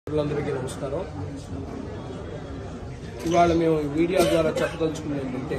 మిత్రులందరికీ నమస్కారం ఇవాళ మేము ఈ మీడియా ద్వారా చెప్పదలుచుకున్నది ఏంటంటే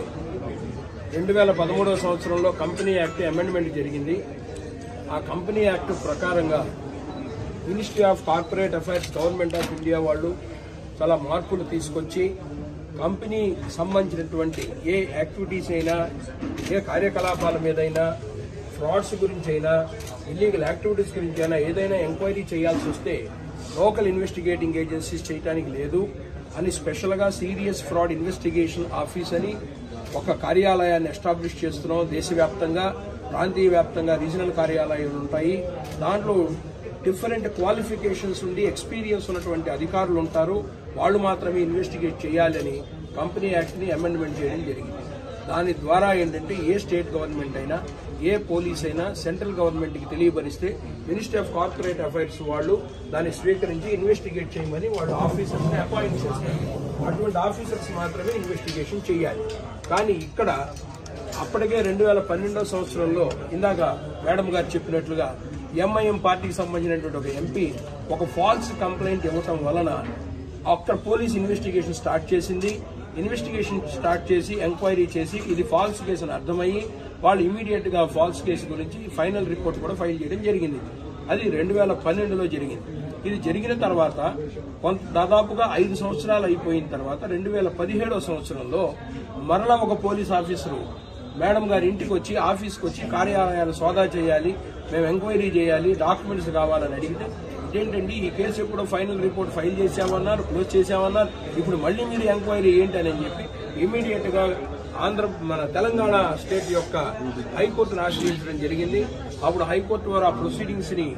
రెండు వేల పదమూడవ సంవత్సరంలో కంపెనీ యాక్ట్ అమెండ్మెంట్ జరిగింది ఆ కంపెనీ యాక్ట్ ప్రకారంగా ministry of corporate affairs government of India వాళ్ళు చాలా మార్పులు తీసుకొచ్చి కంపెనీ సంబంధించినటువంటి ఏ యాక్టివిటీస్ అయినా ఏ కార్యకలాపాల మీదైనా ఫ్రాడ్స్ గురించి అయినా ఇల్లీగల్ యాక్టివిటీస్ గురించి అయినా ఏదైనా ఎంక్వైరీ చేయాల్సి వస్తే లోకల్ ఇన్వెస్టిగేటింగ్ ఏజెన్సీస్ చేయడానికి లేదు అని స్పెషల్గా సీరియస్ ఫ్రాడ్ ఇన్వెస్టిగేషన్ ఆఫీస్ అని ఒక కార్యాలయాన్ని ఎస్టాబ్లిష్ చేస్తున్నాం దేశవ్యాప్తంగా ప్రాంతీయ వ్యాప్తంగా రీజనల్ కార్యాలయాలు ఉంటాయి దాంట్లో డిఫరెంట్ క్వాలిఫికేషన్స్ ఉండి ఎక్స్పీరియన్స్ ఉన్నటువంటి అధికారులు ఉంటారు వాళ్ళు మాత్రమే ఇన్వెస్టిగేట్ చేయాలని కంపెనీ యాక్ట్ని అమెండ్మెంట్ చేయడం జరిగింది దాని ద్వారా ఏంటంటే ఏ స్టేట్ గవర్నమెంట్ అయినా ఏ పోలీస్ అయినా సెంట్రల్ గవర్నమెంట్కి తెలియపరిస్తే మినిస్ట్రీ ఆఫ్ కార్పొరేట్ అఫైర్స్ వాళ్ళు దాన్ని స్వీకరించి ఇన్వెస్టిగేట్ చేయమని వాళ్ళు ఆఫీసర్స్ని అపాయింట్ చేస్తారు అటువంటి ఆఫీసర్స్ మాత్రమే ఇన్వెస్టిగేషన్ చేయాలి కానీ ఇక్కడ అప్పటికే రెండు వేల పన్నెండో సంవత్సరంలో ఇందాక మేడం గారు చెప్పినట్లుగా ఎంఐఎం పార్టీకి సంబంధించినటువంటి ఒక ఎంపీ ఒక ఫాల్స్ కంప్లైంట్ ఇవ్వటం వలన అక్కడ పోలీస్ ఇన్వెస్టిగేషన్ స్టార్ట్ చేసింది ఇన్వెస్టిగేషన్ స్టార్ట్ చేసి ఎంక్వైరీ చేసి ఇది ఫాల్స్ కేసు అని అర్థమయ్యి వాళ్ళు ఇమీడియట్ గా ఫాల్స్ కేసు గురించి ఫైనల్ రిపోర్ట్ కూడా ఫైల్ చేయడం జరిగింది అది రెండు వేల పన్నెండులో జరిగింది ఇది జరిగిన తర్వాత కొంత దాదాపుగా ఐదు సంవత్సరాలు అయిపోయిన తర్వాత రెండు వేల పదిహేడవ సంవత్సరంలో మరలా ఒక పోలీస్ ఆఫీసరు మేడం గారి ఇంటికి వచ్చి ఆఫీస్కి వచ్చి కార్యాలయాలు సోదా చేయాలి మేము ఎంక్వైరీ చేయాలి డాక్యుమెంట్స్ కావాలని అడిగితే ఇదేంటండి ఈ కేసు ఎప్పుడో ఫైనల్ రిపోర్ట్ ఫైల్ చేశామన్నారు క్లోజ్ చేశామన్నారు ఇప్పుడు మళ్ళీ మీరు ఎంక్వైరీ ఏంటని చెప్పి ఇమీడియట్ గా ఆంధ్ర మన తెలంగాణ స్టేట్ యొక్క హైకోర్టును ఆశ్రయించడం జరిగింది అప్పుడు హైకోర్టు వారు ఆ ప్రొసీడింగ్స్ ని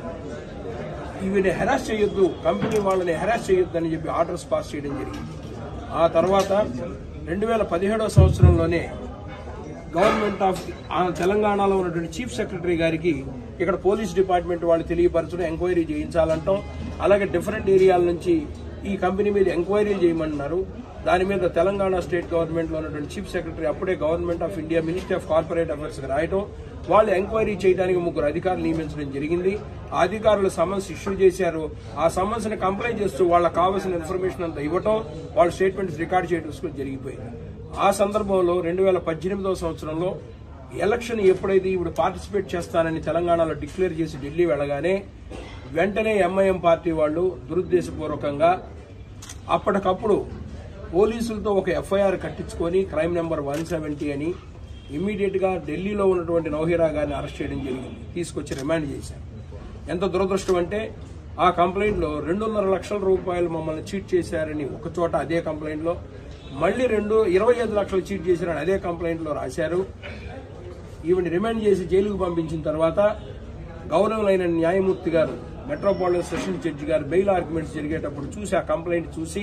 ఈవిని హెరాస్ చేయొద్దు కంపెనీ వాళ్ళని హెరాస్ చేయొద్దు అని చెప్పి ఆర్డర్స్ పాస్ చేయడం జరిగింది ఆ తర్వాత రెండు వేల పదిహేడవ సంవత్సరంలోనే గవర్నమెంట్ ఆఫ్ ఆ తెలంగాణలో ఉన్నటువంటి చీఫ్ సెక్రటరీ గారికి ఇక్కడ పోలీస్ డిపార్ట్మెంట్ వాళ్ళు తెలియపరచడం ఎంక్వైరీ చేయించాలంటాం అలాగే డిఫరెంట్ ఏరియాల నుంచి ఈ కంపెనీ మీద ఎంక్వైరీ చేయమన్నారు దాని మీద తెలంగాణ స్టేట్ గవర్నమెంట్ లో ఉన్నటువంటి చీఫ్ సెక్రటరీ అప్పుడే government of India ministry of corporate affairs రాయటం వాళ్ళు ఎంక్వైరీ చేయడానికి ముగ్గురు అధికారులు నియమించడం జరిగింది ఆ అధికారులు సమన్స్ ఇష్యూ చేశారు ఆ సమన్స్ ని కంప్లైంట్ చేస్తూ వాళ్ళకి కావాల్సిన ఇన్ఫర్మేషన్ అంతా ఇవ్వటం వాళ్ళ స్టేట్మెంట్స్ రికార్డ్ చేయడం జరిగిపోయింది ఆ సందర్భంలో రెండు వేల పద్దెనిమిదవ సంవత్సరంలో ఎలక్షన్ ఎప్పుడైతే ఇప్పుడు పార్టిసిపేట్ చేస్తానని తెలంగాణలో డిక్లేర్ చేసి ఢిల్లీ వెళ్ళగానే వెంటనే ఎంఐఎం పార్టీ వాళ్ళు దురుద్దేశపూర్వకంగా అప్పటికప్పుడు పోలీసులతో ఒక ఎఫ్ఐఆర్ కట్టించుకొని క్రైమ్ నెంబర్ వన్ సెవెంటీ అని ఇమ్మీడియట్ గా ఢిల్లీలో ఉన్నటువంటి నౌహీరా గారిని అరెస్ట్ చేయడం జరిగింది తీసుకొచ్చి రిమాండ్ చేశారు ఎంత దురదృష్టం అంటే ఆ కంప్లైంట్ లో రెండున్నర లక్షల రూపాయలు మమ్మల్ని చీట్ చేశారని ఒక చోట అదే కంప్లైంట్ లో మళ్ళీ రెండు ఇరవై ఐదు లక్షలు చీట్ చేశారని అదే కంప్లైంట్ లో రాశారు ఈవిని రిమాండ్ చేసి జైలుకు పంపించిన తర్వాత గౌరవులైన న్యాయమూర్తి గారు మెట్రోపాలిటన్ సెషన్ జడ్జి గారు బెయిల్ ఆర్గ్యుమెంట్స్ జరిగేటప్పుడు చూసి ఆ కంప్లైంట్ చూసి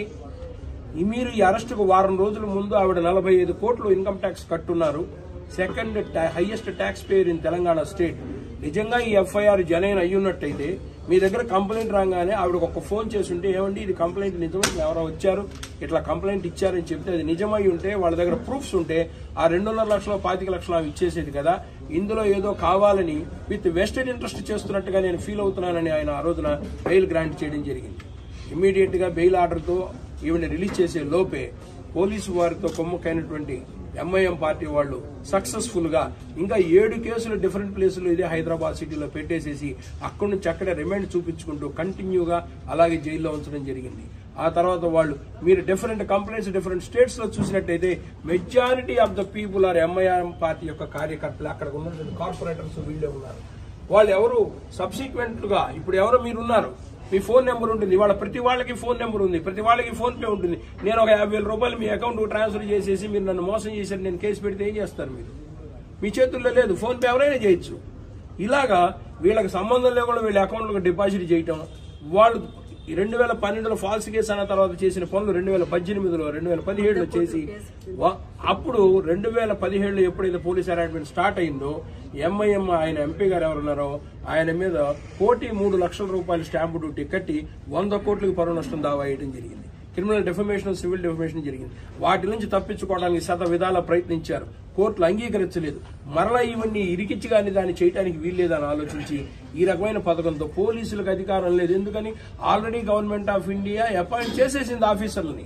ఈ మీరు ఈ అరెస్టుకు వారం రోజుల ముందు ఆవిడ నలభై ఐదు కోట్లు ఇన్కమ్ ట్యాక్స్ కట్టున్నారు second highest tax payer in Telangana state నిజంగా ఈ ఎఫ్ఐఆర్ జనైన్ అయ్యున్నట్టయితే మీ దగ్గర కంప్లైంట్ రాగానే ఆవిడకు ఒక ఫోన్ చేసి ఉంటే ఏమండి ఇది కంప్లైంట్ నిజమే ఎవరో వచ్చారు ఇట్లా కంప్లైంట్ ఇచ్చారని చెప్తే అది నిజమై ఉంటే వాళ్ళ దగ్గర ప్రూఫ్స్ ఉంటే ఆ రెండున్నర లక్షల పాతిక లక్షలు ఆమె ఇచ్చేసేది కదా ఇందులో ఏదో కావాలని విత్ వెస్టెడ్ ఇంట్రెస్ట్ చేస్తున్నట్టుగా నేను ఫీల్ అవుతున్నానని ఆయన ఆ రోజున బెయిల్ గ్రాంట్ చేయడం జరిగింది ఇమ్మీడియట్ గా బెయిల్ ఆర్డర్ తో ఈవిని రిలీజ్ చేసే లోపే పోలీసు వారితో కొమ్ముకైనటువంటి ఎంఐఎం పార్టీ వాళ్ళు సక్సెస్ఫుల్ గా ఇంకా ఏడు కేసులు డిఫరెంట్ ప్లేసులు ఇదే హైదరాబాద్ సిటీలో పెట్టేసేసి అక్కడి నుంచి అక్కడే రిమాండ్ చూపించుకుంటూ కంటిన్యూగా అలాగే జైల్లో ఉంచడం జరిగింది ఆ తర్వాత వాళ్ళు మీరు డిఫరెంట్ కంప్లైంట్స్ డిఫరెంట్ స్టేట్స్ లో చూసినట్టయితే majority of the people are MIM party యొక్క కార్యకర్తలు అక్కడ ఉన్నటువంటి కార్పొరేటర్స్ వీళ్ళే ఉన్నారు వాళ్ళు ఎవరు సబ్సిక్వెంట్ గా ఇప్పుడు ఎవరు మీరున్నారు మీ ఫోన్ నెంబర్ ఉంటుంది వాళ్ళ ప్రతి వాళ్ళకి ఫోన్ నెంబర్ ఉంది ప్రతి వాళ్ళకి ఫోన్ పే ఉంటుంది నేను ఒక యాభై వేల రూపాయలు మీ అకౌంట్ ట్రాన్స్ఫర్ చేసేసి మీరు నన్ను మోసం చేశారు నేను కేసు పెడితే ఏం చేస్తారు మీరు మీ చేతుల్లో లేదు ఫోన్ పే ఎవరైనా చేయొచ్చు ఇలాగా వీళ్ళకి సంబంధం లేకుండా వీళ్ళ అకౌంట్లకు డిపాజిట్ చేయటం వాళ్ళు రెండు వేల పన్నెండులో ఫాల్స్ కేసు అన్న తర్వాత చేసిన పనులు రెండు వేల పద్దెనిమిదిలో రెండు వేల పదిహేడులో చేసి వా- అప్పుడు రెండు వేల పదిహేడులో ఎప్పుడైతే పోలీస్ అరేంజ్మెంట్ స్టార్ట్ అయిందో ఎంఐఎం ఆయన ఎంపీ గారు ఎవరున్నారో ఆయన మీద కోటి మూడు లక్షల రూపాయల స్టాంపు డ్యూటీ కట్టి వంద కోట్లకు పరువు నష్టం దావా వేయడం జరిగింది క్రిమినల్ డెఫమేషన్ సివిల్ డెఫమేషన్ జరిగింది వాటి నుంచి తప్పించుకోవడానికి శత విధాల ప్రయత్నించారు కోర్టులు అంగీకరించలేదు మరలా ఇవన్నీ ఇరికిచ్చి కానీ దాన్ని చేయడానికి వీల్లేదని ఆలోచించి ఈ రకమైన పథకంతో పోలీసులకు అధికారం లేదు ఎందుకని already government of India appoint చేసేసింది ఆఫీసర్లని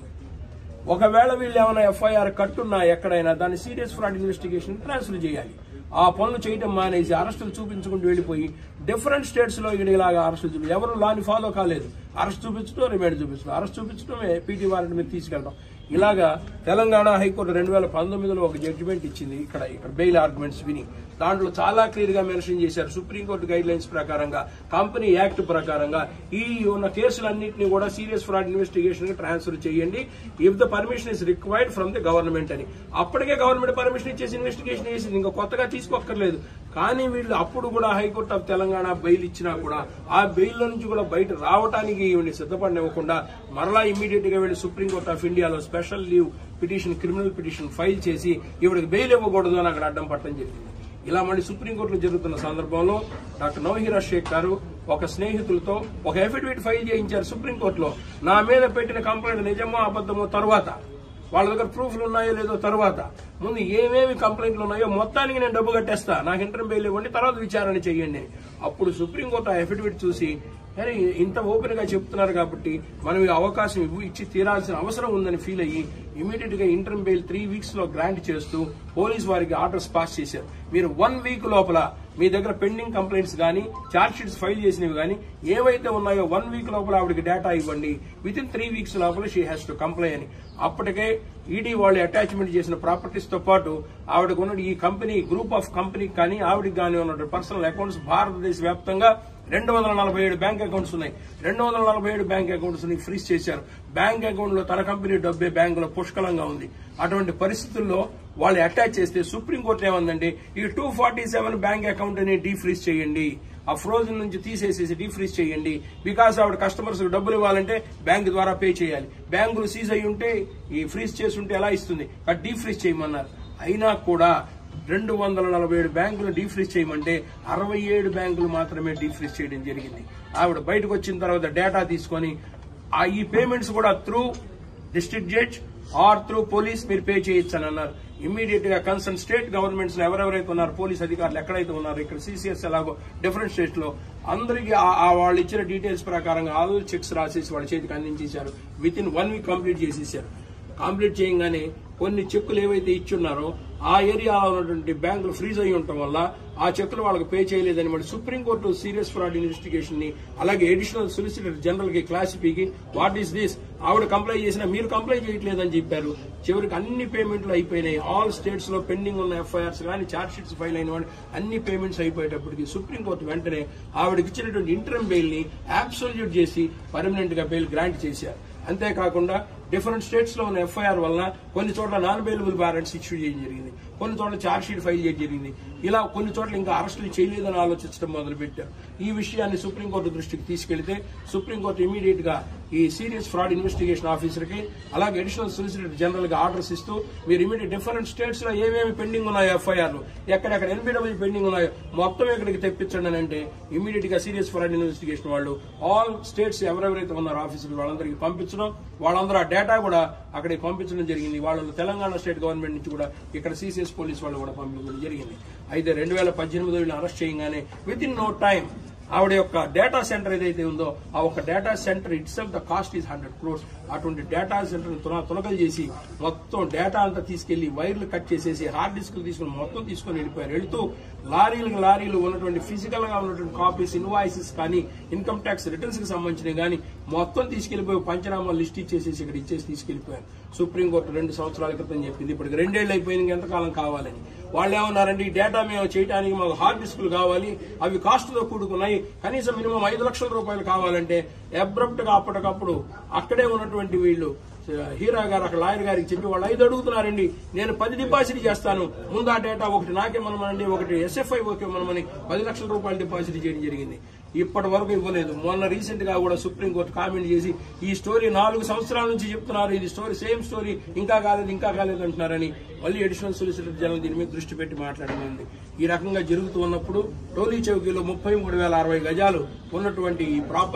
ఒకవేళ వీళ్ళు ఏమైనా ఎఫ్ఐఆర్ కట్టున్నా ఎక్కడైనా దాన్ని సీరియస్ ఫ్రాడ్ ఇన్వెస్టిగేషన్ ట్రాన్స్ఫర్ చేయాలి ఆ పనులు చేయడం మానేసి అరెస్టులు చూపించుకుంటూ వెళ్ళిపోయి డిఫరెంట్ స్టేట్స్ లో ఇక్కడ ఇలాగా అరెస్టులు చూపి ఎవరు లాని ఫాలో కాలేదు అరెస్ట్ చూపించడం రిమాండ్ చూపించడం అరెస్ట్ చూపించడమే పీటీ వారెంట్ మీద తీసుకెళ్ళడం ఇలాగా తెలంగాణ హైకోర్టు రెండు వేల పంతొమ్మిదిలో ఒక జడ్జిమెంట్ ఇచ్చింది ఇక్కడ ఇక్కడ బెయిల్ ఆర్గ్యుమెంట్స్ విని దాంట్లో చాలా క్లియర్ గా మెన్షన్ చేశారు సుప్రీంకోర్టు గైడ్ లైన్స్ ప్రకారంగా కంపెనీ యాక్ట్ ప్రకారంగా ఈ ఉన్న కేసులన్నింటినీ కూడా సీరియస్ ఫ్రాడ్ ఇన్వెస్టిగేషన్ కి ట్రాన్స్ఫర్ చేయండి if the permission is required from the government అని అప్పటికే గవర్నమెంట్ పర్మిషన్ ఇచ్చేసి ఇన్వెస్టిగేషన్ చేసింది ఇంకా కొత్తగా తీసుకోక్కర్లేదు కానీ వీళ్ళు అప్పుడు కూడా హైకోర్టు ఆఫ్ తెలంగాణ బెయిల్ ఇచ్చినా కూడా ఆ బెయిల్ నుంచి కూడా బయట రావడానికి ఈవిని సిద్ధపడినివ్వకుండా మరలా ఇమీడియట్ గా వెళ్ళి సుప్రీంకోర్టు ఆఫ్ ఇండియాలో special leave petition criminal petition file చేసి ఈవిడికి బెయిల్ ఇవ్వకూడదు అని అక్కడ అడ్డం పట్టడం జరిగింది ఇలా మళ్ళీ సుప్రీంకోర్టులో జరుగుతున్న సందర్భంలో డాక్టర్ నవహీరా షేక్ గారు ఒక స్నేహితులతో ఒక అఫిడవిట్ ఫైల్ చేయించారు సుప్రీంకోర్టులో నా మీద పెట్టిన కంప్లైంట్ నిజమో అబద్ధమో తర్వాత వాళ్ళ దగ్గర ప్రూఫ్లు ఉన్నాయో లేదో తర్వాత ముందు ఏమేమి కంప్లైంట్లు ఉన్నాయో మొత్తానికి నేను డబ్బు కట్టేస్తా నాకు ఇంటర్ బెయిల్ ఇవ్వండి తర్వాత విచారణ చేయండి అని. అప్పుడు సుప్రీంకోర్టు ఆ అఫిడవిట్ చూసి అరే ఇంత ఓపెన్ గా చెప్తున్నారు కాబట్టి మనం ఈ అవకాశం ఇవ్వు ఇచ్చి తీరాల్సిన అవసరం ఉందని ఫీల్ అయ్యి ఇమీడియట్ గా ఇంటర్ బెయిల్ త్రీ వీక్స్ లో గ్రాంట్ చేస్తూ పోలీస్ వారికి ఆర్డర్స్ పాస్ చేశారు మీరు వన్ వీక్ లోపల మీ దగ్గర పెండింగ్ కంప్లైంట్స్ కానీ చార్జ్ షీట్స్ ఫైల్ చేసినవి కానీ ఏవైతే ఉన్నాయో వన్ వీక్ లోపల ఆవిడకి డేటా ఇవ్వండి విత్ ఇన్ త్రీ వీక్స్ లోపల షీ హ్యాస్ టు కంప్లై అని అప్పటికే ఈడీ వాళ్ళు అటాచ్మెంట్ చేసిన ప్రాపర్టీస్ తో పాటు ఆవిడకు ఉన్న ఈ కంపెనీ గ్రూప్ ఆఫ్ కంపెనీ కానీ ఆవిడకి కానీ ఉన్న పర్సనల్ అకౌంట్స్ భారతదేశ వ్యాప్తంగా రెండు వందల నలభై ఏడు బ్యాంక్ అకౌంట్స్ ఉన్నాయి రెండు వందల నలభై ఏడు బ్యాంక్ అకౌంట్స్ ని ఫ్రీజ్ చేశారు బ్యాంక్ అకౌంట్ లో తన కంపెనీ డబ్బే బ్యాంకులో పుష్కలంగా ఉంది అటువంటి పరిస్థితుల్లో వాళ్ళు అటాచ్ చేస్తే సుప్రీంకోర్టు ఏమందంటే ఈ two forty seven bank account ని డీఫ్రీజ్ చేయండి ఆ ఫ్రోజన్ నుంచి తీసేసేసి డీఫ్రీజ్ చేయండి బికాస్ ఆవిడ కస్టమర్స్ డబ్బులు ఇవ్వాలంటే బ్యాంక్ ద్వారా పే చేయాలి బ్యాంకులు సీజ్ అయి ఉంటే ఈ ఫ్రీజ్ చేసి ఉంటే ఎలా ఇస్తుంది అది డీఫ్రీజ్ చేయమన్నారు అయినా కూడా రెండు వందల నలభై ఏడు బ్యాంకులు డీఫ్రీజ్ చేయమంటే అరవై ఏడు బ్యాంకులు మాత్రమే డీఫ్రీజ్ చేయడం జరిగింది ఆవిడ బయటకు వచ్చిన తర్వాత డేటా తీసుకొని ఆ ఈ పేమెంట్స్ కూడా through district judge or through police మీరు పే చేయొచ్చు అని అన్నారు ఇమ్మీడియట్ గా కన్సర్న్ స్టేట్ గవర్నమెంట్స్ ఎవరెవరైతే ఉన్నారు పోలీస్ అధికారులు ఎక్కడైతే ఉన్నారు ఇక్కడ సిసిఎస్ ఎలాగో డిఫరెంట్ స్టేట్స్ లో అందరికి వాళ్ళు ఇచ్చిన డీటెయిల్స్ ప్రకారంగా ఆల్ చెక్స్ రాసేసి వాళ్ళ చేతికి అందించేశారు within one week complete చేసేసారు కంప్లీట్ చేయగానే కొన్ని చెక్కులు ఏవైతే ఇచ్చున్నారో ఆ ఏరియాలో ఉన్నటువంటి బ్యాంకులు ఫ్రీజ్ అయి ఉండటం వల్ల ఆ చెక్కులు వాళ్ళకి పే చేయలేదని మరి సుప్రీంకోర్టు సీరియస్ ఫ్రాడ్ ఇన్వెస్టిగేషన్ ని అలాగే అడిషనల్ సొలిసిటర్ జనరల్ కి క్లాసిపీకి వాట్ ఈస్ దిస్ ఆవిడ కంప్లై చేసినా మీరు కంప్లై చేయట్లేదని చెప్పారు చివరికి అన్ని పేమెంట్లు అయిపోయినాయి ఆల్ స్టేట్స్ లో పెండింగ్ ఉన్న ఎఫ్ఐఆర్స్ కానీ చార్జ్ షీట్స్ ఫైల్ అయిన వాళ్ళు అన్ని పేమెంట్స్ అయిపోయేటప్పటికి సుప్రీంకోర్టు వెంటనే ఆవిడకి ఇచ్చినటువంటి ఇంటర్మ్ బెయిల్ ని అబ్సల్యూట్ చేసి పర్మనెంట్ గా బెయిల్ గ్రాంట్ చేశారు అంతేకాకుండా డిఫరెంట్ స్టేట్స్ లో ఉన్న ఎఫ్ఐఆర్ వలన కొన్ని చోట్ల నాన్ బెయిలబుల్ వారెంట్స్ ఇష్యూ చేయడం జరిగింది కొన్ని చోట్ల ఛార్జ్ షీట్ ఫైల్ చేయడం జరిగింది ఇలా కొన్ని చోట్ల ఇంకా అరెస్టులు చేయలేదని ఆలోచించడం మొదలుపెట్టారు ఈ విషయాన్ని సుప్రీంకోర్టు దృష్టికి తీసుకెళ్తే సుప్రీంకోర్టు ఇమీడియట్ గా ఈ సీరియస్ ఫ్రాడ్ ఇన్వెస్టిగేషన్ ఆఫీసర్ కి అలాగే అడిషనల్ సొలిసిటర్ జనరల్ గా ఆర్డర్స్ ఇస్తూ మీరు ఇమీడియట్ డిఫరెంట్ స్టేట్స్ లో ఏమేమి పెండింగ్ ఉన్నాయో ఎఫ్ఐఆర్లు ఎక్కడెక్కడ ఎన్బిడబ్ల్యూ పెండింగ్ ఉన్నాయో మొత్తం ఇక్కడికి తెప్పించండి అని అంటే ఇమీడియట్ గా సీరియస్ ఫ్రాడ్ ఇన్వెస్టిగేషన్ వాళ్ళు ఆల్ స్టేట్స్ ఎవరెవరైతే ఉన్నారో ఆఫీసర్లు వాళ్ళందరికీ పంపించడం వాళ్ళందరూ ఆ డేటా కూడా అక్కడికి పంపించడం జరిగింది వాళ్ళు తెలంగాణ స్టేట్ గవర్నమెంట్ నుంచి కూడా ఇక్కడ సీసీఎస్ పోలీస్ వాళ్ళు కూడా పంపించడం జరిగింది అయితే రెండు వేల పద్దెనిమిదిలో అరెస్ట్ చేయగానే విత్ ఇన్ నో టైం ఆవిడ యొక్క డేటా సెంటర్ ఏదైతే ఉందో ఆ ఒక data center itself the cost is hundred crores అటువంటి డేటా సెంటర్ తున తునకలు చేసి మొత్తం డేటా అంతా తీసుకెళ్లి వైర్లు కట్ చేసేసి హార్డ్ డిస్క్లు తీసుకుని మొత్తం తీసుకొని వెళ్ళిపోయారు వెళ్తూ లారీలకు లారీలు ఉన్నటువంటి ఫిజికల్ గా ఉన్నటువంటి కాపీస్ ఇన్వాయిసెస్ కానీ ఇన్కమ్ ట్యాక్స్ రిటర్న్స్ కి సంబంధించినవి కానీ మొత్తం తీసుకెళ్లిపోయి పంచనామా లిస్ట్ ఇచ్చేసేసి ఇక్కడ ఇచ్చేసి తీసుకెళ్లిపోయారు సుప్రీంకోర్టు రెండు సంవత్సరాల క్రితం చెప్పింది ఇప్పటికి రెండేళ్లు అయిపోయింది ఎంతకాలం కావాలని వాళ్ళు ఏమన్నారంటే ఈ డేటా మేము చేయడానికి మాకు హార్డ్ డిస్కులు కావాలి అవి కాస్ట్ తో కూడుకున్నాయి కనీసం మినిమం ఐదు లక్షల రూపాయలు కావాలంటే అబ్రప్ట్ గా అప్పటికప్పుడు అక్కడే ఉన్నటువంటి వీళ్ళు హీరా గారు అక్కడ లాయర్ గారికి చెప్పి వాళ్ళు ఐదు అడుగుతున్నారండి నేను పది డిపాజిట్ చేస్తాను ముందు ఆ డేటా ఒకటి నాకే మనమనండి ఒకటి ఎస్ఎఫ్ఐ ఓకే మనమని పది లక్షల రూపాయలు డిపాజిట్ చేయడం జరిగింది ఇప్పటి వరకు ఇవ్వలేదు మొన్న రీసెంట్ గా కూడా సుప్రీంకోర్టు కామెంట్ చేసి ఈ స్టోరీ నాలుగు సంవత్సరాల నుంచి చెప్తున్నారు ఇది స్టోరీ సేమ్ స్టోరీ ఇంకా కాలేదు ఇంకా కాలేదు అంటున్నారని మళ్ళీ అడిషనల్ సొలిసిటర్ జనరల్ దీని మీద దృష్టి పెట్టి మాట్లాడింది ఈ రకంగా జరుగుతూ ఉన్నప్పుడు టోలీ చౌకీలో ముప్పై మూడు వేల అరవై గజాలు ఉన్నటువంటి ఈ ప్రాపర్టీ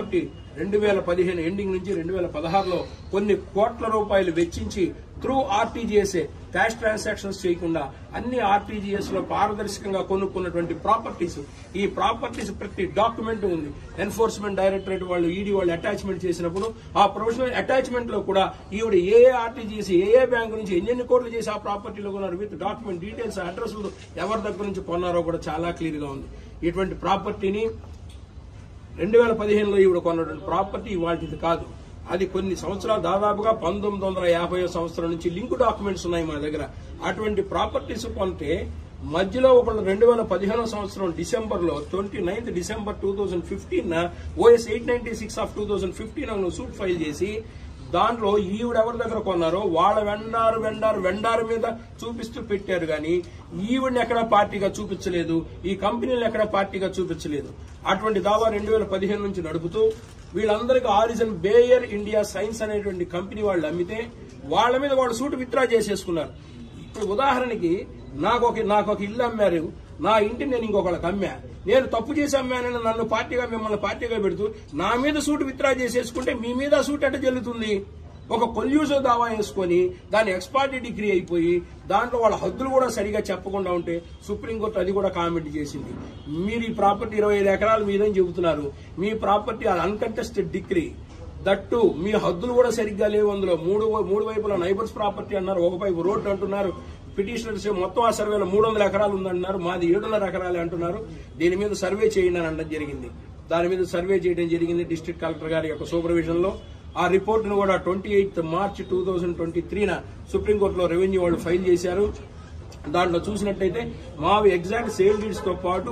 రెండు వేల పదిహేను ఎండింగ్ నుంచి రెండు వేల పదహారులో కొన్ని కోట్ల రూపాయలు వెచ్చించి త్రూ ఆర్టీజీఎస్ఏ క్యాష్ ట్రాన్సాక్షన్స్ చేయకుండా అన్ని ఆర్టీజీఎస్ లో పారదర్శకంగా కొనుక్కున్నటువంటి ప్రాపర్టీస్ ఈ ప్రాపర్టీస్ ప్రతి డాక్యుమెంట్ ఉంది ఎన్ఫోర్స్మెంట్ డైరెక్టరేట్ వాళ్ళు ఈడీ వాళ్ళు అటాచ్మెంట్ చేసినప్పుడు ఆ ప్రొఫెషనల్ అటాచ్మెంట్ లో కూడా ఈవిడ ఏ ఏ ఆర్టీజీఎస్ ఏ ఏ బ్యాంకు నుంచి ఎన్ని కోట్లు చేసి ఆ ప్రాపర్టీలో కొన్నారు విత్ డాక్యుమెంట్ డీటెయిల్స్ అడ్రస్ ఎవరి దగ్గర నుంచి కొన్నారో కూడా చాలా క్లియర్ గా ఉంది ఇటువంటి ప్రాపర్టీని రెండు వేల పదిహేనులో ఈవిడ కొన్నటువంటి ప్రాపర్టీ ఇవాళది కాదు అది కొన్ని సంవత్సరాలు దాదాపుగా పంతొమ్మిది వందల యాభై సంవత్సరం నుంచి లింక్ డాక్యుమెంట్స్ ఉన్నాయి మన దగ్గర అటువంటి ప్రాపర్టీస్ కొంటే మధ్యలో ఒకళ్ళు రెండు వేల పదిహేనో సంవత్సరం డిసెంబర్ లో twenty ninth December two thousand fifteen OS eight ninety six of two thousand fifteen suit file చేసి దాంట్లో ఈవిడ ఎవరి దగ్గర కొన్నారో వాళ్ళ వెండారు వెండారు వెండారు మీద చూపిస్తూ పెట్టారు కానీ ఈవిడని ఎక్కడా పార్టీగా చూపించలేదు ఈ కంపెనీలను ఎక్కడా పార్టీగా చూపించలేదు అటువంటి దావా రెండు వేల పదిహేను నుంచి నడుపుతూ వీళ్ళందరికీ ఆరిజన్ బేయర్ ఇండియా సైన్స్ అనేటువంటి కంపెనీ వాళ్ళు అమ్మితే వాళ్ళ మీద వాళ్ళు సూట్ విత్డ్రా చేసేసుకున్నారు ఇప్పుడు ఉదాహరణకి నాకు ఒక నాకు ఒక ఇల్లు అమ్మారు నా ఇంటిని నేను ఇంకొకళ్ళకి అమ్మా నేను తప్పు చేసి అమ్మానని నన్ను పార్టీగా మిమ్మల్ని పార్టీగా పెడుతూ నా మీద సూట్ విత్డ్రా చేసేసుకుంటే మీ మీద ఆ సూట్ ఎట్ట చెల్లుతుంది ఒక కొల్యూషన్ దావా వేసుకొని దాని ఎక్స్పార్టీ డిగ్రీ అయిపోయి దాంట్లో వాళ్ళ హద్దులు కూడా సరిగా చెప్పకుండా ఉంటే సుప్రీంకోర్టు అది కూడా కామెంట్ చేసింది మీరు ఈ ప్రాపర్టీ ఇరవై ఐదు ఎకరాల మీదని చెబుతున్నారు మీ ప్రాపర్టీ అన్కంటెస్టెడ్ డిగ్రీ దట్టు మీ హద్దులు కూడా సరిగ్గా లేవు అందులో మూడు మూడు వైపుల నైబర్స్ ప్రాపర్టీ అన్నారు ఒక వైపు రోడ్డు అంటున్నారు పిటిషనర్స్ మొత్తం ఆ సర్వేలో మూడు వందల ఎకరాలు ఉందంటున్నారు మాది ఏడున్నర ఎకరాలే అంటున్నారు దీని మీద సర్వే చేయండి అని అనడం జరిగింది దాని మీద సర్వే చేయడం జరిగింది డిస్ట్రిక్ట్ కలెక్టర్ గారి యొక్క సూపర్విజన్ లో ఆ రిపోర్ట్ ను కూడా twenty eighth March two thousand twenty త్రీన సుప్రీంకోర్టులో రెవెన్యూ వాళ్ళు ఫైల్ చేశారు దాంట్లో చూసినట్టయితే మావి ఎగ్జాక్ట్ సేల్ డీడ్స్ తో పాటు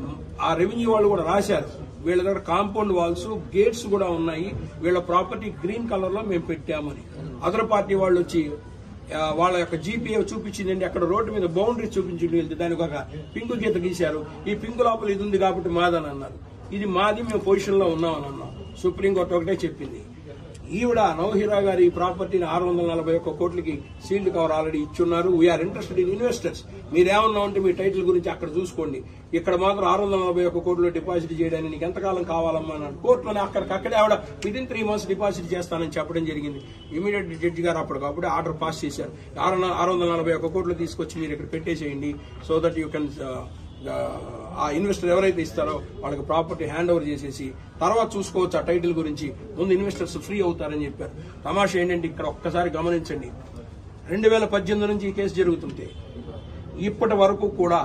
ఆ రెవెన్యూ వాళ్ళు కూడా రాశారు వీళ్ళ దగ్గర కాంపౌండ్ వాల్స్ గేట్స్ కూడా ఉన్నాయి వీళ్ళ ప్రాపర్టీ గ్రీన్ కలర్ లో మేము పెట్టామని అదర్ పార్టీ వాళ్ళు వచ్చి ఆ, వాళ్ళ యొక్క జీపీఏ చూపించిందండి అక్కడ రోడ్డు మీద బౌండరీ చూపించింది వెళ్తే దానికి ఒక పింక్ గీత గీశారు ఈ పింక్ లోపల ఇది ఉంది కాబట్టి మాదని అన్నారు ఇది మాది మేము పొజిషన్ లో ఉన్నామని అన్నాం సుప్రీంకోర్టు ఒకటే చెప్పింది ఈవిడ నవహీరా గారి ఈ ప్రాపర్టీని ఆరు వందల నలభై ఒక్క కోట్లకి సీల్డ్ కవర్ ఆల్రెడీ ఇచ్చున్నారు వీఆర్ ఇంట్రెస్టెడ్ ఇన్ ఇన్వెస్టర్స్ మీరేమన్నా ఉంటే మీ టైటిల్ గురించి అక్కడ చూసుకోండి ఇక్కడ మాత్రం ఆరు వందల నలభై ఒక్క కోట్లు డిపాజిట్ చేయడానికి నీకు ఎంతకాలం కావాలమ్మా అన్నాడు కోర్టులోనే అక్కడికి అక్కడే ఆవిడ within three months deposit చేస్తానని చెప్పడం జరిగింది ఇమీడియట్ జడ్జి గారు అప్పటికప్పుడే ఆర్డర్ పాస్ చేశారు ఆరు ఆరు వందల నలభై ఒక్క కోట్లు తీసుకొచ్చి మీరు ఇక్కడ పెట్టేసేయండి సో దట్ యూ కెన్ ఆ ఇన్వెస్టర్ ఎవరైతే ఇస్తారో వాళ్ళకి ప్రాపర్టీ హ్యాండ్ ఓవర్ చేసేసి తర్వాత చూసుకోవచ్చు ఆ టైటిల్ గురించి ముందు ఇన్వెస్టర్స్ ఫ్రీ అవుతారని చెప్పారు తమాషా ఏంటంటే ఇక్కడ ఒక్కసారి గమనించండి రెండు వేల పద్దెనిమిది నుంచి ఈ కేసు జరుగుతుంటే ఇప్పటి వరకు కూడా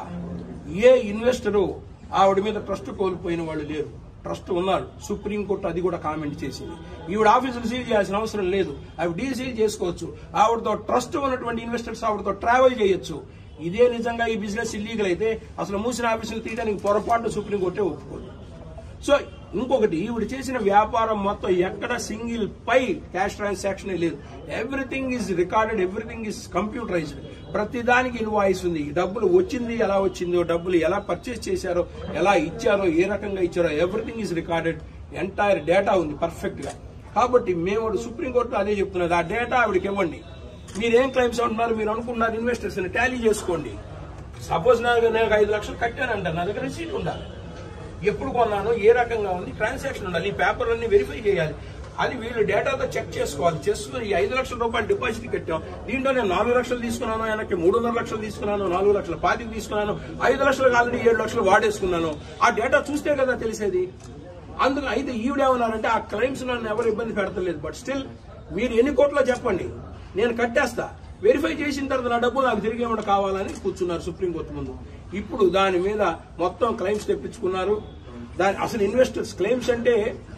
ఏ ఇన్వెస్టరు ఆవిడ మీద ట్రస్ట్ కోల్పోయిన వాళ్ళు లేరు ట్రస్ట్ ఉన్నారు సుప్రీంకోర్టు అది కూడా కామెంట్ చేసింది ఈవిడ ఆఫీసులు సీల్ చేయాల్సిన అవసరం లేదు అవి డీసీల్ చేసుకోవచ్చు ఆవిడతో ట్రస్ట్ ఉన్నటువంటి ఇన్వెస్టర్స్ ఆవిడతో ట్రావెల్ చేయొచ్చు ఇదే నిజంగా ఈ బిజినెస్ ఇల్లీగల్ అయితే అసలు మూసిన ఆఫీసులు తీయడానికి పొరపాటు సుప్రీంకోర్టే ఒప్పుకోదు సో ఇంకొకటి ఈవిడ చేసిన వ్యాపారం మొత్తం ఎక్కడ సింగిల్ పై క్యాష్ ట్రాన్సాక్షన్ లేదు everything is recorded everything is computerized ప్రతి దానికి ఇన్వాయిస్ ఉంది ఈ డబ్బులు వచ్చింది ఎలా వచ్చిందో డబ్బులు ఎలా పర్చేస్ చేశారో ఎలా ఇచ్చారో ఏ రకంగా ఇచ్చారో everything is recorded entire data ఉంది పర్ఫెక్ట్ గా కాబట్టి మేము సుప్రీంకోర్టు అదే చెప్తున్నది ఆ డేటా ఆవిడకి ఇవ్వండి మీరేం క్లైమ్స్ అంటున్నారు మీరు అనుకున్నారు ఇన్వెస్టర్స్ టాలీ చేసుకోండి సపోజ్ నాకు నేను ఐదు లక్షలు కట్టానంట నా దగ్గర రిసీట్ ఉండాలి ఎప్పుడు కొన్నాను ఏ రకంగా ఉంది ట్రాన్సాక్షన్ ఉండాలి ఈ పేపర్లన్నీ వెరిఫై చేయాలి అది వీళ్ళు డేటాతో చెక్ చేసుకోవాలి చేసుకుని ఈ ఐదు లక్షల రూపాయలు డిపాజిట్ కట్టాం దీంట్లో నేను నాలుగు లక్షలు తీసుకున్నాను వెనక్కి మూడున్నర లక్షలు తీసుకున్నాను నాలుగు లక్షల పాతికి తీసుకున్నాను ఐదు లక్షలకు ఆల్రెడీ ఏడు లక్షలు వాడేసుకున్నాను ఆ డేటా చూస్తే కదా తెలిసేది అందుకు అయితే ఈవిడేమన్నారంటే ఆ క్లైమ్స్ నన్ను ఎవరు ఇబ్బంది పెడతలేదు బట్ స్టిల్ మీరు ఎన్ని కోట్లో చెప్పండి నేను కట్టేస్తా వెరిఫై చేసిన తర్వాత నా డబ్బులు నాకు తిరిగి ఏమైనా కావాలని కూర్చున్నారు సుప్రీంకోర్టు ముందు ఇప్పుడు దాని మీద మొత్తం క్లైమ్స్ తెప్పించుకున్నారు దాని అసలు ఇన్వెస్టర్స్ క్లెయిమ్స్ అంటే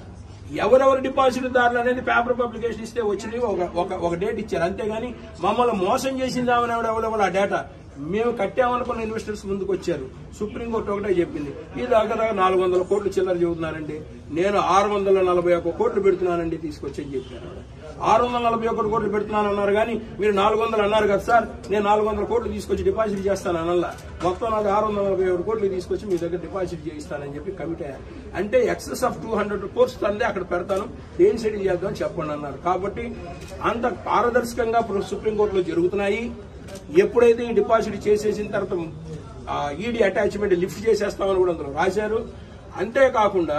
ఎవరెవరు డిపాజిట్ దారులు అనేది పేపర్ పబ్లికేషన్ ఇస్తే వచ్చినవి ఒక ఒక ఒక డేట్ ఇచ్చారు అంతేగాని మమ్మల్ని మోసం చేసింది ఆమె ఎవరెవరు ఆ డేటా మేము కట్టామనుకున్న ఇన్వెస్టర్స్ ముందుకు వచ్చారు సుప్రీంకోర్టు ఒకటే చెప్పింది ఈ దగ్గర నాలుగు వందల కోట్లు చిల్లర చెబుతున్నారండి నేను ఆరు వందల నలభై ఒక్క కోట్లు పెడుతున్నానండి తీసుకొచ్చి అని చెప్పారు ఆవిడ. ఆరు వందల నలభై ఒకటి కోట్లు పెడుతున్నాను అన్నారు కానీ మీరు నాలుగు వందలు అన్నారు కదా సార్ నేను నాలుగు వందల కోట్లు తీసుకొచ్చి డిపాజిట్ చేస్తాను అనల్లా మొత్తం నాకు ఆరు వందల నలభై ఒకటి కోట్లు తీసుకొచ్చి మీ దగ్గర డిపాజిట్ చేయిస్తానని చెప్పి కమిట్ అయ్యారు అంటే excess of two hundred crores తందే అక్కడ పెడతాను దేని సెటిల్ చేద్దాం చెప్పండి అన్నారు కాబట్టి అంత పారదర్శకంగా ఇప్పుడు సుప్రీంకోర్టులో జరుగుతున్నాయి ఎప్పుడైతే ఈ డిపాజిట్ చేసేసిన తర్వాత ఈడీ అటాచ్మెంట్ లిఫ్ట్ చేసేస్తామని కూడా అందులో రాశారు అంతేకాకుండా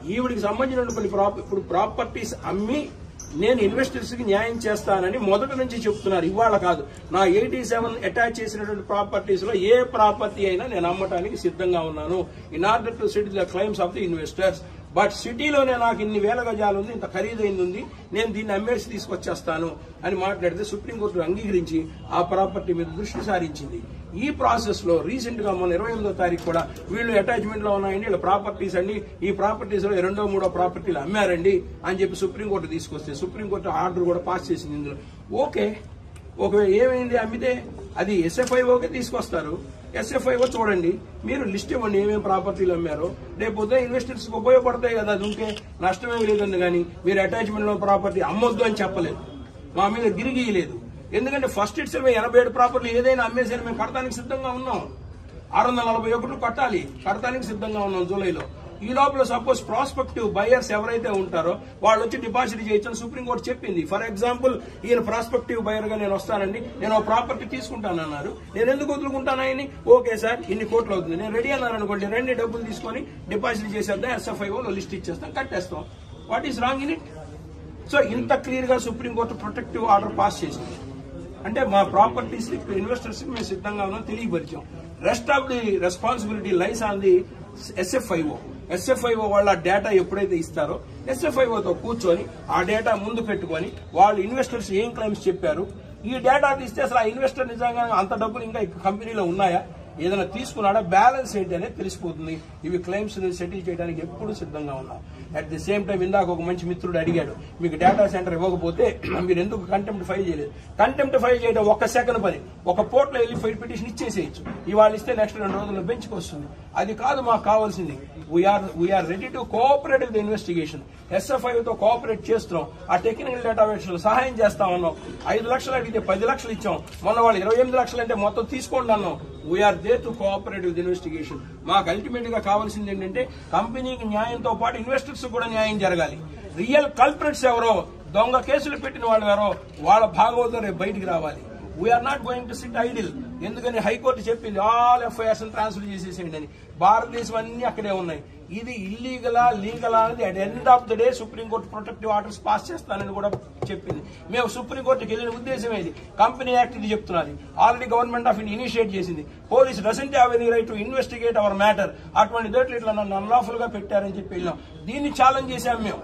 ఈవిడికి సంబంధించిన కొన్ని ప్రాప ఇప్పుడు ప్రాపర్టీస్ అమ్మి నేను ఇన్వెస్టర్స్ కి న్యాయం చేస్తానని మొదటి నుంచి చెప్తున్నారు ఇవాళ కాదు నా ఎయిటీ సెవెన్ అటాచ్ చేసినటువంటి ప్రాపర్టీస్ లో ఏ ప్రాపర్టీ అయినా నేను అమ్మటానికి సిద్ధంగా ఉన్నాను in order to settle the claims of the investors but సిటీలోనే నాకు ఇన్ని వేల గజాలు ఉంది ఇంత ఖరీదైంది ఉంది నేను దీన్ని అమ్మేసి తీసుకొచ్చేస్తాను అని మాట్లాడితే సుప్రీంకోర్టు అంగీకరించి ఆ ప్రాపర్టీ మీద దృష్టి సారించింది ఈ ప్రాసెస్ లో రీసెంట్ గా మొన్న ఇరవై ఎనిమిదో తారీఖు కూడా వీళ్ళు అటాచ్మెంట్ లో ఉన్నాయండి వీళ్ళ ప్రాపర్టీస్ అండి ఈ ప్రాపర్టీస్ లో రెండో మూడో ప్రాపర్టీలు అమ్మారండి అని చెప్పి సుప్రీంకోర్టు తీసుకొస్తే సుప్రీంకోర్టు ఆర్డర్ కూడా పాస్ చేసింది ఇందులో ఓకే ఒకవేళ ఏమైంది అమ్మితే అది ఎస్ఎఫ్ఐఓకే తీసుకొస్తారు ఎస్ఎఫ్ఐఓ చూడండి మీరు లిస్ట్ ఇవ్వండి ఏమేమి ప్రాపర్టీలు అమ్మారో రేపు ఇన్వెస్టర్స్ ఉపయోగపడతాయి కదా అది ఉంటే నష్టమేమి లేదండి కానీ మీరు అటాచ్మెంట్ లో ప్రాపర్టీ అమ్మొద్దు అని చెప్పలేదు మా మీద గిరిగీయలేదు ఎందుకంటే ఫస్ట్ ఇట్స్ ఎనభై ఏడు ప్రాపర్టీ ఏదైనా అమ్మేసరి మేము కడతానికి సిద్ధంగా ఉన్నాం ఆరు వందల నలభై ఒకటి కట్టాలి కడతానికి సిద్ధంగా ఉన్నాం జూలైలో ఈ లోపల సపోజ్ ప్రాస్పెక్టివ్ బయర్స్ ఎవరైతే ఉంటారో వాళ్ళు వచ్చి డిపాజిట్ చేయొచ్చని సుప్రీంకోర్టు చెప్పింది ఫర్ ఎగ్జాంపుల్ ఈయన ప్రాస్పెక్టివ్ బయర్ గా నేను వస్తానండి నేను ఆ ప్రాపర్టీ తీసుకుంటానన్నారు నేను ఎందుకు వదులుకుంటాను ఆయన్ని ఓకే సార్ ఇన్ని కోట్లు అవుతుంది నేను రెడీ అన్నారు అనుకోండి రెండు డబ్బులు తీసుకొని డిపాజిట్ చేసేద్దాం ఎస్ఎఫ్ఐఓ లిస్ట్ ఇచ్చేస్తాం కట్టేస్తాం what is wrong in it so ఇంత క్లియర్ గా సుప్రీంకోర్టు ప్రొటెక్టివ్ ఆర్డర్ పాస్ చేసింది అంటే మా ప్రాపర్టీస్ ఇన్వెస్టర్స్ మేము సిద్ధంగా ఉన్నాం తెలియపరిచాం rest of the responsibility lies on the SFIO SFIO వాళ్ళ డేటా ఎప్పుడైతే ఇస్తారో ఎస్ఎఫ్ఐఓతో కూర్చొని ఆ డేటా ముందు పెట్టుకొని వాళ్ళు ఇన్వెస్టర్స్ ఏం క్లైమ్స్ చెప్పారు ఈ డేటా తీస్తే అసలు ఆ ఇన్వెస్టర్ నిజంగా అంత డబ్బులు ఇంకా ఈ కంపెనీలో ఉన్నాయా ఏదైనా తీసుకున్నాడా బ్యాలెన్స్ ఏంటి అనేది తెలిసిపోతుంది ఇవి క్లెయిమ్స్ సెటిల్ చేయడానికి ఎప్పుడు సిద్ధంగా ఉన్నాం అట్ ది సేమ్ టైం ఇందాక ఒక మంచి మిత్రుడు అడిగాడు మీకు డేటా సెంటర్ ఇవ్వకపోతే మీరు ఎందుకు కంటెంప్ట్ ఫైల్ చేయలేదు కంటెంప్ట్ ఫైల్ చేయడం ఒక సెకండ్ పని ఒక పోర్ట్లో వెళ్ళి ఫైల్ పిటిషన్ ఇచ్చేసేయచ్చు ఇవాళ ఇస్తే నెక్స్ట్ రెండు రోజుల్లో బెంచ్కి వస్తుంది అది కాదు మాకు కావాల్సింది we're we're ready to cooperate with investigation SFI తో కోఆపరేట్ చేస్తున్నాం ఆ టెక్నికల్ డేటాబేస్ సహాయం చేస్తా ఉన్నాం ఐదు లక్షలు అడిగితే పది లక్షలు ఇచ్చాం మొన్న వాళ్ళు ఇరవై ఎనిమిది లక్షలు అంటే మొత్తం తీసుకోండి అన్నాం we're there to cooperate with investigation మాకు అల్టిమేట్ గా కావాల్సింది ఏంటంటే కంపెనీకి న్యాయంతో పాటు ఇన్వెస్టర్స్ కూడా న్యాయం జరగాలి రియల్ కల్ప్రిట్స్ ఎవరో దొంగ కేసులు పెట్టిన వాళ్ళు ఎవరో వాళ్ళ భాగవతం రేపు బయటికి రావాలి we're not going to sit idle ఎందుకని హైకోర్టు చెప్పింది ఆల్ ఎఫ్ఐఆర్స్ ట్రాన్స్ఫర్ చేసేసేయండి అని భారతదేశం అన్ని అక్కడే ఉన్నాయి ఇది ఇల్లీగలా లీగలా అనేది at end of the day supreme court protective orders pass చేస్తానని కూడా చెప్పింది మేము సుప్రీంకోర్టుకి వెళ్ళిన ఉద్దేశం ఏది కంపెనీ యాక్ట్ ఇది చెప్తున్నది already government of India initiate చేసింది police doesn't have any right to investigate our matter అటువంటి దేట్లు ఇట్లా నన్ను అన్లాఫుల్ గా పెట్టారని చెప్పి వెళ్ళాం దీన్ని ఛాలెంజ్ చేశాం మేము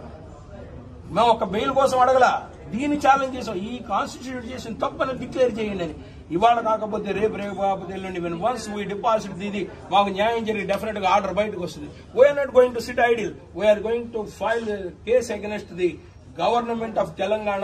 మేము ఒక బెయిల్ కోసం అడగల దీన్ని ఛాలెంజ్ చేసాం ఈ కాన్స్టిట్యూట్ చేసిన తప్పని డిక్లేర్ చేయండి అని ఇవాళ కాకపోతే రేపు రేపు కాకపోతే ఎల్లుండి వెన్ వన్స్ వీ డిపాజిట్ ఇది మాకు న్యాయం జరిగి డెఫినెట్ గా ఆర్డర్ బయటకు వస్తుంది we're not going to sit idle we're going to file case against the government of Telangana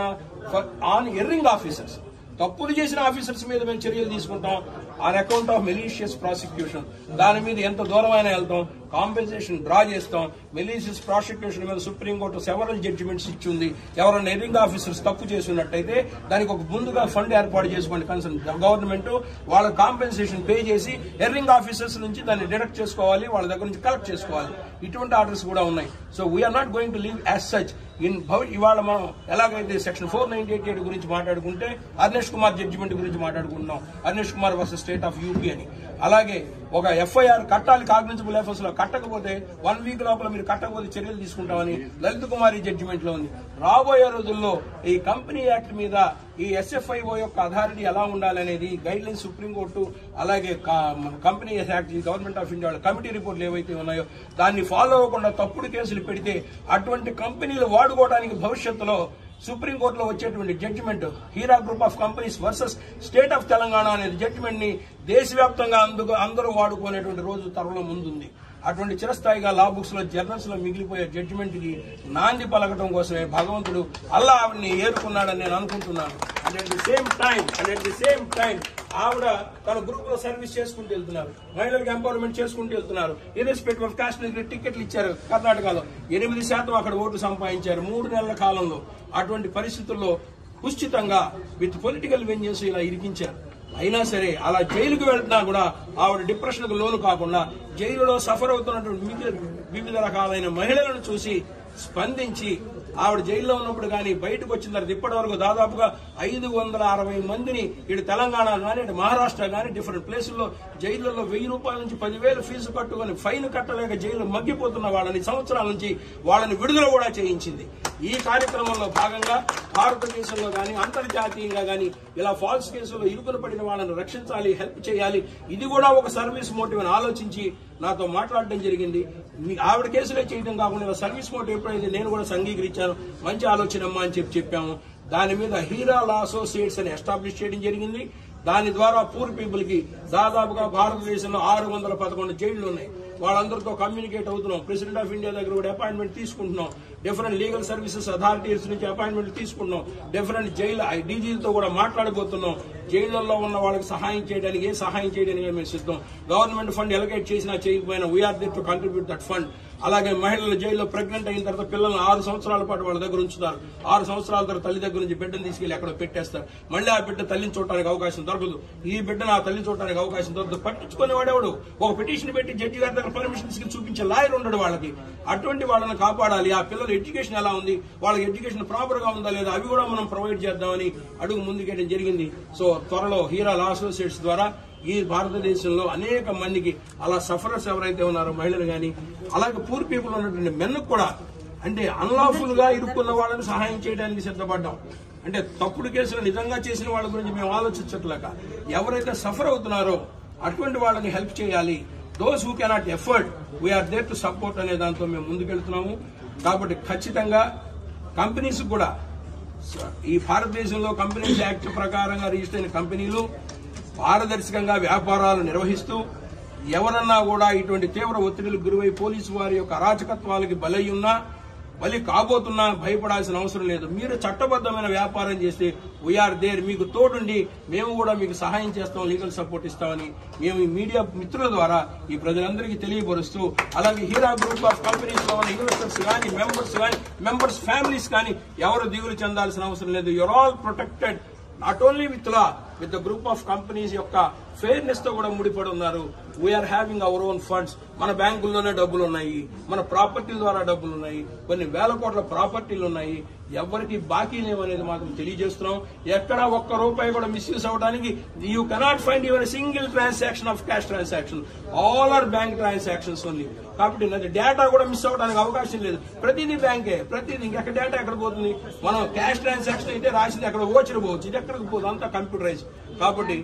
on erring officers తప్పులు చేసిన ఆఫీసర్స్ మీద మేము చర్యలు తీసుకుంటాం on account of malicious prosecution దాని మీద ఎంత దూరమైనా వెళ్తాం కాంపెన్సేషన్ డ్రా చేస్తాం మెలీషియస్ ప్రాసిక్యూషన్ మీద సుప్రీంకోర్టు సెవరల్ జడ్జిమెంట్స్ ఇచ్చింది ఎవరైనా ఎర్రింగ్ ఆఫీసర్స్ తప్పు చేసినట్టయితే దానికి ఒక ముందుగా ఫండ్ ఏర్పాటు చేసుకోండి కన్సర్న్ గవర్నమెంట్ వాళ్ళ కాంపెన్సేషన్ పే చేసి ఎర్రింగ్ ఆఫీసర్స్ నుంచి దాన్ని డిడక్ట్ చేసుకోవాలి వాళ్ళ దగ్గర నుంచి కలెక్ట్ చేసుకోవాలి ఇటువంటి ఆర్డర్స్ కూడా ఉన్నాయి so we are not going to leave as such in భవి ఇవాళ మనం ఎలాగైతే section four ninety eight eight గురించి మాట్లాడుకుంటే అర్నేష్ కుమార్ జడ్జిమెంట్ గురించి మాట్లాడుకుంటున్నాం Arnesh Kumar versus state of UP అని అలాగే ఒక ఎఫ్ఐఆర్ కట్టాలి కాగ్నిజబుల్ ఎఫ్ఎస్ లో కట్టకపోతే వన్ వీక్ లోపల మీరు కట్టకపోతే చర్యలు తీసుకుంటామని లలిత్ కుమారి జడ్జిమెంట్ లో ఉంది రాబోయే రోజుల్లో ఈ కంపెనీ యాక్ట్ మీద ఈ ఎస్ఎఫ్ఐఓ యొక్క అథారిటీ ఎలా ఉండాలనేది గైడ్ లైన్స్ సుప్రీంకోర్టు అలాగే company act government of India వాళ్ళ కమిటీ రిపోర్ట్లు ఏవైతే ఉన్నాయో దాన్ని ఫాలో అవ్వకుండా తప్పుడు కేసులు పెడితే అటువంటి కంపెనీలు వాడుకోవడానికి భవిష్యత్తులో సుప్రీంకోర్టులో వచ్చేటువంటి judgment Heera group of companies versus state of Telangana అనే జడ్జిమెంట్ ని దేశవ్యాప్తంగా అందుకు అందరూ వాడుకునేటువంటి రోజు త్వరలో ముందుంది అటువంటి చిరస్థాయిగా లా బుక్స్ లో జర్నల్స్ లో మిగిలిపోయే జడ్జిమెంట్ కి నాంది పలకటం కోసమే భగవంతుడు అల్లా ఆవిడని ఏరుకున్నాడని నేను అనుకుంటున్నాను and at the same time and at the same time ఆవిడ తన గ్రూప్ లో సర్వీస్ చేసుకుంటూ వెళ్తున్నారు మహిళలకు ఎంపవర్మెంట్ చేసుకుంటూ వెళ్తున్నారు ఇర్రెస్పెక్టివ్ ఆఫ్ కాస్ట్ టికెట్లు ఇచ్చారు కర్ణాటకలో ఎనిమిది శాతం అక్కడ ఓటు సంపాదించారు మూడు నెలల కాలంలో అటువంటి పరిస్థితుల్లో ఉచితంగా విత్ పొలిటికల్ వెంజెన్స్ ఇలా ఇరికించారు అయినా సరే అలా జైలుకు వెళ్తున్నా కూడా ఆవిడ డిప్రెషన్ కు లోను కాకుండా జైలులో సఫర్ అవుతున్నటువంటి మిగిలిన వివిధ రకాలైన మహిళలను చూసి స్పందించి ఆవిడ జైల్లో ఉన్నప్పుడు కానీ బయటకు వచ్చిన తర్వాత ఇప్పటి వరకు దాదాపుగా ఐదు వందల అరవై మందిని ఇటు తెలంగాణ కానీ ఇటు మహారాష్ట్ర కానీ డిఫరెంట్ ప్లేసుల్లో జైళ్లలో వెయ్యి రూపాయల నుంచి పదివేలు ఫీజు కట్టుకొని ఫైన్ కట్టలేక జైలు మగ్గిపోతున్న వాళ్ళని సంవత్సరాల నుంచి వాళ్ళని విడుదల కూడా చేయించింది ఈ కార్యక్రమంలో భాగంగా భారతదేశంలో కానీ అంతర్జాతీయంగా కానీ ఇలా ఫాల్స్ కేసుల్లో ఇరుకున పడిన వాళ్ళని రక్షించాలి హెల్ప్ చేయాలి ఇది కూడా ఒక సర్వీస్ మోటివ్ అని ఆలోచించి నాతో మాట్లాడడం జరిగింది మీ ఆవిడ కేసులే చేయడం కాకుండా ఇలా సర్వీస్ మోటివ్ ఎప్పుడైతే నేను కూడా అంగీకరించాను మంచి ఆలోచన అమ్మా అని చెప్పి చెప్పాము దాని మీద హీరా లా అసోసియేట్స్ అని ఎస్టాబ్లిష్ చేయడం జరిగింది దాని ద్వారా పూర్ పీపుల్ కి దాదాపుగా భారతదేశంలో ఆరు వందల పదకొండు జైళ్లు ఉన్నాయి వాళ్ళందరితో కమ్యూనికేట్ అవుతున్నాం ప్రెసిడెంట్ ఆఫ్ ఇండియా దగ్గర కూడా అపాయింట్మెంట్ తీసుకుంటున్నాం డిఫరెంట్ లీగల్ సర్వీసెస్ అథారిటీస్ నుంచి అపాయింట్మెంట్ తీసుకుంటున్నాం డిఫరెంట్ జైలు డీజీలతో కూడా మాట్లాడబోతున్నాం జైళ్లలో ఉన్న వాళ్ళకి సహాయం చేయడానికి ఏ సహాయం చేయడానికి మేము సిద్ధం గవర్నమెంట్ ఫండ్ ఎలకేట్ చేసినా చేయకపోయినా we are there to contribute that fund అలాగే మహిళలు జైల్లో ప్రెగ్నెంట్ అయిన తర్వాత పిల్లల్ని ఆరు సంవత్సరాల పాటు వాళ్ళ దగ్గర ఉంచుతారు ఆరు సంవత్సరాల తర్వాత తల్లి దగ్గర నుంచి బిడ్డను తీసుకెళ్లి అక్కడ పెట్టేస్తారు మళ్ళీ ఆ బిడ్డ తల్లిని చూడడానికి అవకాశం దొరకదు ఈ బిడ్డను ఆ తల్లి చూడడానికి అవకాశం దొరకదు పట్టించుకునేవాడేవాడు ఒక పిటిషన్ పెట్టి జడ్జి గారి దగ్గర పర్మిషన్ తీసుకుని చూపించే లాయర్ ఉండడు వాళ్ళకి అటువంటి వాళ్ళని కాపాడాలి ఆ పిల్లల ఎడ్యుకేషన్ ఎలా ఉంది వాళ్ళకి ఎడ్యుకేషన్ ప్రాపర్ గా ఉందా లేదా అవి కూడా మనం ప్రొవైడ్ చేద్దామని అడుగు ముందుకేయడం జరిగింది సో త్వరలో హీరా లా అసోసియేట్స్ ద్వారా ఈ భారతదేశంలో అనేక మందికి అలా సఫరర్స్ ఎవరైతే ఉన్నారో మహిళలు గాని అలాగే పూర్ పీపుల్ ఉన్నటువంటి మెన్ను కూడా అంటే అన్లాఫుల్ గా ఇరుక్కున్న వాళ్ళని సహాయం చేయడానికి సిద్ధపడ్డాం అంటే తప్పుడు కేసులు నిజంగా చేసిన వాళ్ళ గురించి మేము ఆలోచించట్లేక ఎవరైతే సఫర్ అవుతున్నారో అటువంటి వాళ్ళని హెల్ప్ చేయాలి those who cannot afford we are there to support అనే దాంతో మేము ముందుకెళ్తున్నాము కాబట్టి ఖచ్చితంగా కంపెనీస్ కూడా ఈ భారతదేశంలో కంపెనీస్ యాక్ట్ ప్రకారంగా రిజిస్టర్ అయిన కంపెనీలు పారదర్శకంగా వ్యాపారాలు నిర్వహిస్తూ ఎవరన్నా కూడా ఇటువంటి తీవ్ర ఒత్తిడిలకు గురివై పోలీసు వారి యొక్క అరాచకత్వాలకి బలై ఉన్నా బలి కాబోతున్నా భయపడాల్సిన అవసరం లేదు మీరు చట్టబద్దమైన వ్యాపారం చేస్తే వీఆర్ దేర్ మీకు తోడుండి మేము కూడా మీకు సహాయం చేస్తాం లీగల్ సపోర్ట్ ఇస్తామని మేము ఈ మీడియా మిత్రుల ద్వారా ఈ ప్రజలందరికీ తెలియపరుస్తూ అలాగే హీరా గ్రూప్ ఆఫ్ కంపెనీస్ లో ఉన్న ఇన్వెస్టర్స్ కానీ మెంబర్స్ కానీ మెంబర్స్ ఫ్యామిలీస్ కానీ ఎవరు దిగులు చెందాల్సిన అవసరం లేదు your all protected not only with law with the group of companies యొక్క ఫెయిర్నెస్ తో కూడా ముడిపడి ఉన్నారు we are having our own funds మన బ్యాంకుల్లోనే డబ్బులు ఉన్నాయి మన ప్రాపర్టీల ద్వారా డబ్బులు ఉన్నాయి కొన్ని వేల కోట్ల ప్రాపర్టీలు ఉన్నాయి ఎవరికి బాకీ లేవనేది మాత్రం తెలియజేస్తున్నాం ఎక్కడ ఒక్క రూపాయి కూడా మిస్యూజ్ అవడానికి you cannot find your single transaction of cash transaction all are bank transactions only కాబట్టి అది డేటా కూడా మిస్ అవడానికి అవకాశం లేదు ప్రతిదీ బ్యాంకే ప్రతిదీ ఇంకెక్కడ డేటా ఎక్కడ పోతుంది మనం క్యాష్ ట్రాన్సాక్షన్ అయితే రాసింది ఎక్కడ ఓచర్ పోవచ్చు ఇది ఎక్కడికి పోదు అంతా కంప్యూటరైజ్ కాబట్టి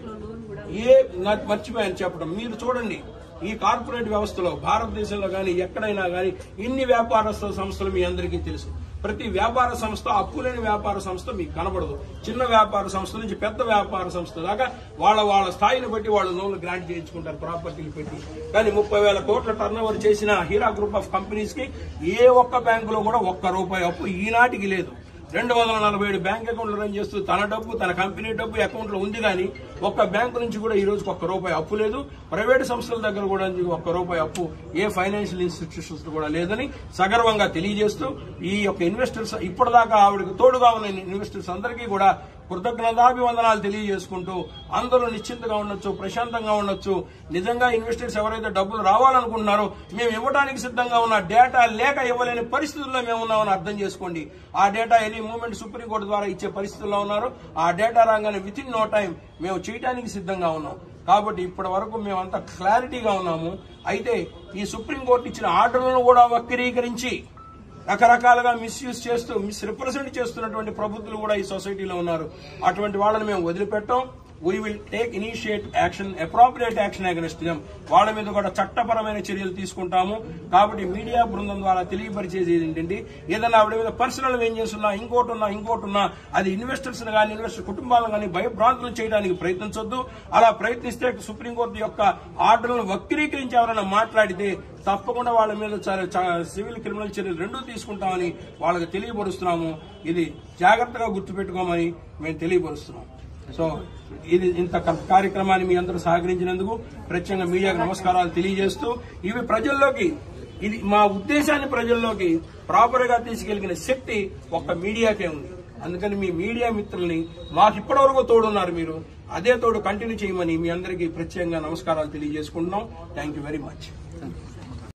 ఏ నాకు మర్చిపోయాను చెప్పడం మీరు చూడండి ఈ కార్పొరేట్ వ్యవస్థలో భారతదేశంలో కానీ ఎక్కడైనా కానీ ఇన్ని వ్యాపారస్తుల సంస్థలు మీ అందరికీ తెలుసు ప్రతి వ్యాపార సంస్థ అప్పు లేని వ్యాపార సంస్థ మీకు కనబడదు చిన్న వ్యాపార సంస్థ నుంచి పెద్ద వ్యాపార సంస్థ దాకా వాళ్ళ వాళ్ళ స్థాయిని బట్టి వాళ్ళు లోన్లు గ్రాంట్ చేయించుకుంటారు ప్రాపర్టీలు పెట్టి కానీ ముప్పై వేల కోట్ల టర్న్ ఓవర్ చేసిన హీరా గ్రూప్ ఆఫ్ కంపెనీస్ కి ఏ ఒక్క బ్యాంకులో కూడా ఒక్క రూపాయి అప్పు ఈనాటికి లేదు రెండు వందల నలభై ఏడు బ్యాంక్ అకౌంట్లు రన్ చేస్తూ తన డబ్బు తన కంపెనీ డబ్బు అకౌంట్ లో ఉంది కానీ ఒక్క బ్యాంకు నుంచి కూడా ఈ రోజుకి ఒక్క రూపాయి అప్పు లేదు ప్రైవేట్ సంస్థల దగ్గర కూడా ఒక్క రూపాయి అప్పు ఏ ఫైనాన్షియల్ ఇన్స్టిట్యూషన్స్ కూడా లేదని సగర్వంగా తెలియజేస్తూ ఈ యొక్క ఇన్వెస్టర్స్ ఇప్పటిదాకా ఆవిడకు తోడుగా ఉన్న ఇన్వెస్టర్స్ అందరికీ కూడా కృతజ్ఞతాభివందనాలు తెలియజేసుకుంటూ అందరూ నిశ్చింతగా ఉండొచ్చు ప్రశాంతంగా ఉండొచ్చు నిజంగా ఇన్వెస్టర్స్ ఎవరైతే డబ్బులు రావాలనుకుంటున్నారో మేము ఇవ్వడానికి సిద్ధంగా ఉన్న డేటా లేక ఇవ్వలేని పరిస్థితుల్లో మేము ఉన్నామని అర్థం చేసుకోండి ఆ డేటా ఎనీ మూమెంట్ సుప్రీంకోర్టు ద్వారా ఇచ్చే పరిస్థితుల్లో ఉన్నారు ఆ డేటా రాగానే విత్ ఇన్ నో టైం మేము చేయడానికి సిద్ధంగా ఉన్నాం కాబట్టి ఇప్పటి వరకు మేమంతా క్లారిటీగా ఉన్నాము అయితే ఈ సుప్రీంకోర్టు ఇచ్చిన ఆర్డర్లను కూడా వక్రీకరించి రకరకాలుగా మిస్యూజ్ చేస్తూ మిస్రిప్రజెంట్ చేస్తున్నటువంటి ప్రభుత్వాలు కూడా ఈ సొసైటీలో ఉన్నారు అటువంటి వాళ్ళని మేము వదిలిపెట్టాం we will take initiate action appropriate action against them వాళ్ళ మీద కూడా చట్టపరమైన చర్యలు తీసుకుంటాము కాబట్టి మీడియా బృందం ద్వారా తెలియపరిచేది ఏంటంటే ఏదైనా ఆవిడ మీద పర్సనల్ ఏం చేస్తున్నా ఇంకోటి ఉన్నా ఇంకోటి ఉన్నా అది ఇన్వెస్టర్స్ కానీ ఇన్వెస్టర్ కుటుంబాలను కానీ భయభ్రాంతులు చేయడానికి ప్రయత్నించొద్దు అలా ప్రయత్నిస్తే సుప్రీంకోర్టు యొక్క ఆర్డర్లను వక్రీకరించి ఎవరైనా మాట్లాడితే తప్పకుండా వాళ్ళ మీద చ- చ- సివిల్ క్రిమినల్ చర్యలు రెండూ తీసుకుంటామని వాళ్ళకి తెలియపరుస్తున్నాము ఇది జాగ్రత్తగా గుర్తుపెట్టుకోమని మేము తెలియపరుస్తున్నాం సో ఇది ఇంత క- కార్యక్రమాన్ని మీ అందరూ సహకరించినందుకు ప్రత్యేకంగా మీడియాకు నమస్కారాలు తెలియజేస్తూ ఇవి ప్రజల్లోకి ఇది మా ఉద్దేశాన్ని ప్రజల్లోకి ప్రాపర్ గా తీసుకెళ్లిన శక్తి ఒక్క మీడియాకే ఉంది అందుకని మీ మీడియా మిత్రుల్ని మాకు ఇప్పటివరకు తోడున్నారు మీరు అదే తోడు కంటిన్యూ చేయమని మీ అందరికీ ప్రత్యేకంగా నమస్కారాలు తెలియజేసుకుంటున్నాం థ్యాంక్ యూ వెరీ మచ్